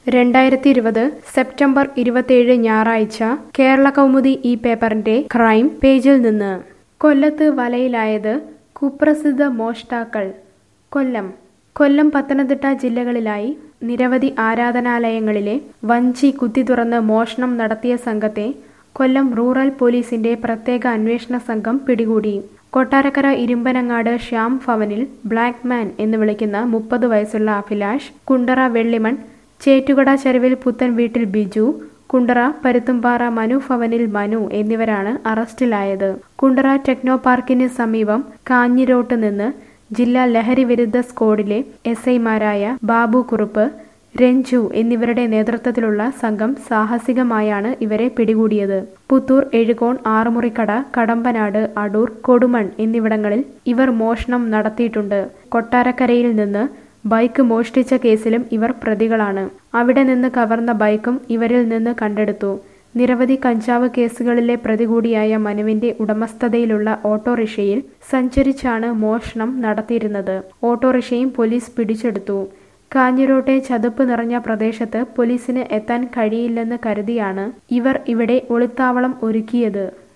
രണ്ടായിരത്തി ഇരുപത് സെപ്റ്റംബർ ഇരുപത്തിയേഴ് ഞായറാഴ്ച കേരള കൗമുദി ഈ പേപ്പറിന്റെ ക്രൈം പേജിൽ നിന്ന് കൊല്ലത്ത് വലയിലായത് കുപ്രസിദ്ധ മോഷ്ടാക്കൾ കൊല്ലം കൊല്ലം പത്തനംതിട്ട ജില്ലകളിലായി നിരവധി ആരാധനാലയങ്ങളിലെ വഞ്ചി കുത്തി തുറന്ന് മോഷണം നടത്തിയ സംഘത്തെ കൊല്ലം റൂറൽ പോലീസിന്റെ പ്രത്യേക അന്വേഷണ സംഘം പിടികൂടി കൊട്ടാരക്കര ഇരുമ്പനങ്ങാട് ശ്യാം ഭവനിൽ ബ്ലാക്ക് മാൻ എന്ന് വിളിക്കുന്ന മുപ്പത് വയസ്സുള്ള അഭിലാഷ് കുണ്ടറ വെള്ളിമൺ ചേറ്റുകട ചരുവിൽ പുത്തൻ വീട്ടിൽ ബിജു കുണ്ടറ പരുത്തുംപാറ മനു ഭവനിൽ മനു എന്നിവരാണ് അറസ്റ്റിലായത് കുണ്ടറ ടെക്നോ പാർക്കിന് സമീപം കാഞ്ഞിരോട്ട് നിന്ന് ജില്ലാ ലഹരി വിരുദ്ധ സ്ക്വാഡിലെ എസ് ഐമാരായ ബാബു കുറുപ്പ് രഞ്ജു എന്നിവരുടെ നേതൃത്വത്തിലുള്ള സംഘം സാഹസികമായാണ് ഇവരെ പിടികൂടിയത് പുത്തൂർ എഴുകോൺ ആറുമുറിക്കട കടമ്പനാട് അടൂർ കൊടുമൺ എന്നിവിടങ്ങളിൽ ഇവർ മോഷണം നടത്തിയിട്ടുണ്ട് കൊട്ടാരക്കരയിൽ നിന്ന് ബൈക്ക് മോഷ്ടിച്ച കേസിലും ഇവർ പ്രതികളാണ് അവിടെ നിന്ന് കവർന്ന ബൈക്കും ഇവരിൽ നിന്ന് കണ്ടെടുത്തു നിരവധി കഞ്ചാവ് കേസുകളിലെ പ്രതി കൂടിയായ മനുവിന്റെ ഉടമസ്ഥതയിലുള്ള ഓട്ടോറിക്ഷയിൽ സഞ്ചരിച്ചാണ് മോഷണം നടത്തിയിരുന്നത് ഓട്ടോറിക്ഷയും പോലീസ് പിടിച്ചെടുത്തു കാഞ്ഞിരോട്ടെ ചതുപ്പ് നിറഞ്ഞ പ്രദേശത്ത് പോലീസിന് എത്താൻ കഴിയില്ലെന്ന് കരുതിയാണ് ഇവർ ഇവിടെ ഒളിത്താവളം ഒരുക്കിയത്